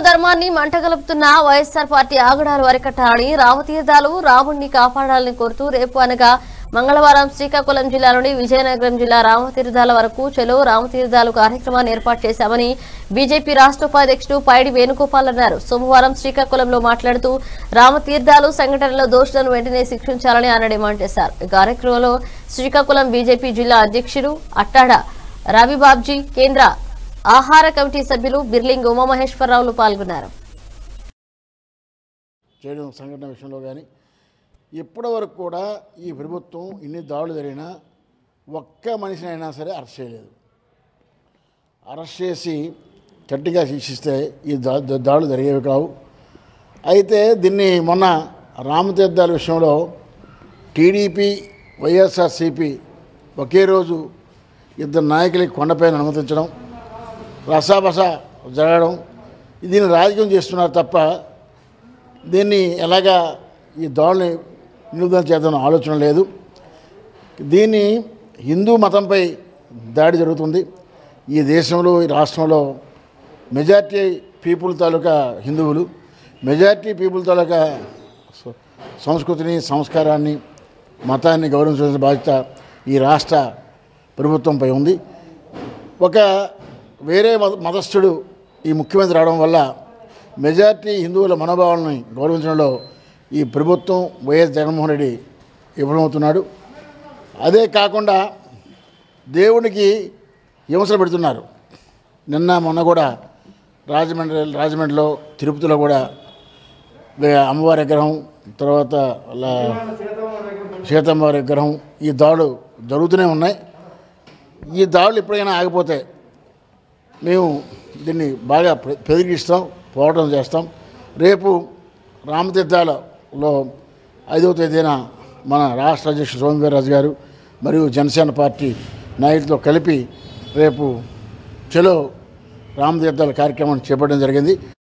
ధర్మాన్ని మంటగలుపుతున్న వైఎస్ఆర్ పార్టీ ఆగడాలు అరికట్టాలని రామతీర్థాలు రాముణ్ణి కాపాడాలని కోరుతూ రేపు అనగా మంగళవారం శ్రీకాకుళం జిల్లాలోని విజయనగరం జిల్లా రామతీర్థాల వరకు చెలో రామతీర్థాలు కార్యక్రమాన్ని ఏర్పాటు చేశామని బీజేపీ రాష్ట్ర ఉపాధ్యక్షుడు పైడి వేణుగోపాల్ అన్నారు సోమవారం శ్రీకాకుళంలో మాట్లాడుతూ రామతీర్థాలు సంఘటనలో దోషులను వెంటనే శిక్షించాలని ఆయన డిమాండ్ చేశారు ఈ కార్యక్రమంలో శ్రీకాకుళం బీజేపీ జిల్లా అధ్యక్షుడు అట్టాడ రవిబాబ్జీ కేంద్ర ఆహార కమిటీ సభ్యులు బిర్లింగ్ ఉమామహేశ్వరరావులు పాల్గొన్నారు చేయడం సంఘటన విషయంలో కానీ ఇప్పటి వరకు కూడా ఈ ప్రభుత్వం ఇన్ని దాడులు జరిగినా ఒక్క మనిషిని అయినా సరే అరెస్ట్ చేయలేదు అరెస్ట్ చేసి గట్టిగా శిక్షిస్తే ఈ దా దా- దాడులు జరిగేవి కావు అయితే దీన్ని మొన్న రామతీర్థాల విషయంలో టీడీపీ వైఎస్ఆర్సీపీ ఒకే రోజు ఇద్దరు నాయకులకి కొండపైన అనుమతించడం రసాబస జరగడం దీన్ని రాజకీయం చేస్తున్నారు తప్ప దీన్ని ఎలాగా ఈ దాడుని నిలుదల చేద్దాం ఆలోచన లేదు దీన్ని హిందూ మతంపై దాడి జరుగుతుంది ఈ దేశంలో ఈ రాష్ట్రంలో మెజార్టీ పీపుల్ తాలూకా హిందువులు మెజార్టీ పీపుల్ తాలూకా స- సంస్కృతిని సంస్కారాన్ని మతాన్ని గౌరవించాల్సిన బాధ్యత ఈ రాష్ట్ర ప్రభుత్వంపై ఉంది ఒక వేరే మత మతస్థుడు ఈ ముఖ్యమంత్రి రావడం వల్ల మెజార్టీ హిందువుల మనోభావాలను గౌరవించడంలో ఈ ప్రభుత్వం వైఎస్ జగన్మోహన్ రెడ్డి విఫలమవుతున్నాడు అదే కాకుండా దేవునికి విమర్శలు పెడుతున్నారు నిన్న మొన్న కూడా రాజమండ్రి రాజమండ్రిలో తిరుపతిలో కూడా వే- అమ్మవారి విగ్రహం తర్వాత ల- సీతమ్మవారి విగ్రహం ఈ దాడులు జరుగుతూనే ఉన్నాయి ఈ దాడులు ఎప్పుడైనా ఆగిపోతే మేము దీన్ని బాగా ప్ర- పెరిగిస్తాం పోరాటం చేస్తాం రేపు రామతీర్థాలలో ఐదవ తేదీన మన రాష్ట్ర అధ్యక్షుడు సోమవీర్రాజు గారు మరియు జనసేన పార్టీ నాయకులతో కలిపి రేపు చలో రామతీర్థాల కార్యక్రమాన్ని చేపట్టడం జరిగింది